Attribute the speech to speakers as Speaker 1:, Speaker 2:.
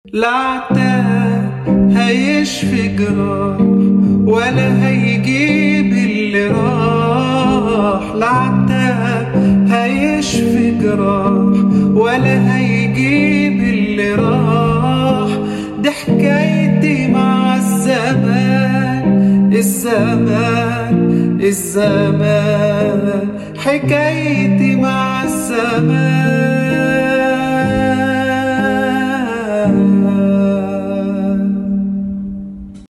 Speaker 1: العتاب هيشفي جراح ولا هيجيب اللي راح العتاب هيشفي جراح ولا هيجيب اللي راح دي حكايتي مع الزمان الزمان الزمان حكايتي مع الزمان